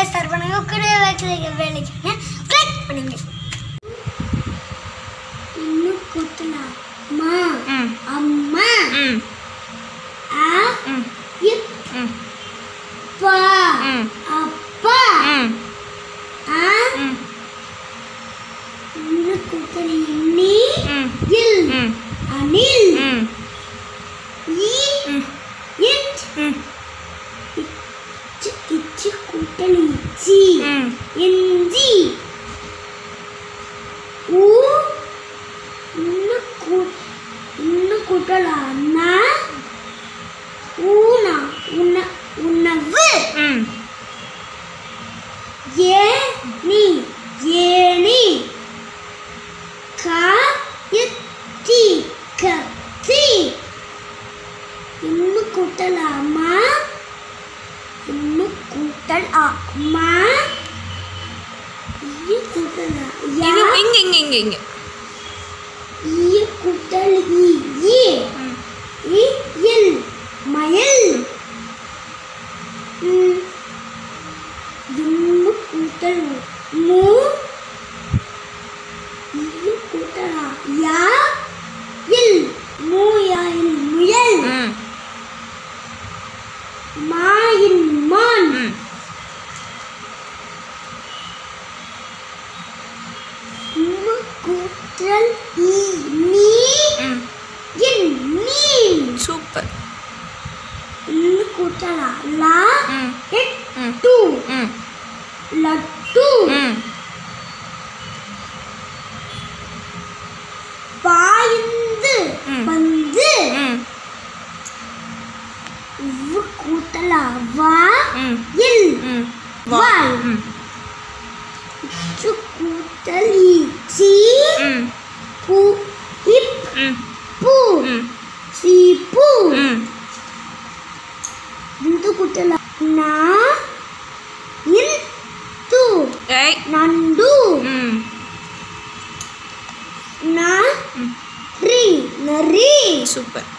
Start பண்ணுங்க கூட வைக்கிற வேலைக்கு கிளிக் பண்ணுங்க இன்னும் குத்தலாம் மா ம் அம்மா ம் ஆ ம் இப் ம் பா ம் அப்பா ம் ஆ ம் இன்னும் குத்தலி நீ ம் இல் ம் அனில் ம் ஈ ம் இட் ம் இச்சு இச்சு கூட்டல் இச்சி ம் இஞ்சி ஊ இன்னும் கூ இன்னும் கூட்டல் அண்ணா ஊனா உண உணவு ம் ஏ நீ ஏனி கா இத்தி கத்தி இன்னும் கூட்டல் அம்மா இன்னும் கூட்டல் அம்மா ஈ கூட்டல் அ- யா இது இங்க இங்க இங்க இங்க ஈ கூட்டல் ஈ ஈ ம் ஈ இல் மயில் ம். இம்மு கூட்டல் மு இம்மு கூட்டல் ஆ. யா இல் மூ யா இல் முயல் ம் மாயின் மான் ம் இம்மு கூட்டல் ஈ நீ ம் இன் மீன் சூப்பர் இம்மு கூட்டல் ஆ. லா ம் இட் ம் டூ ம் லட்டு ம் பாய்ந்து ம். வந்து ம் உவ்வு கூட்டலா வா ம் இல் ம் வா வால். ம் இச்சு கூட்டல் ஈச்சி ம் பூ இப் ம் பூ ம் சி பூ ம் இந்து கூட்டலா நா இன் து ஏய் நண்டு ம் நா ம் ரி நரி சூப்பர்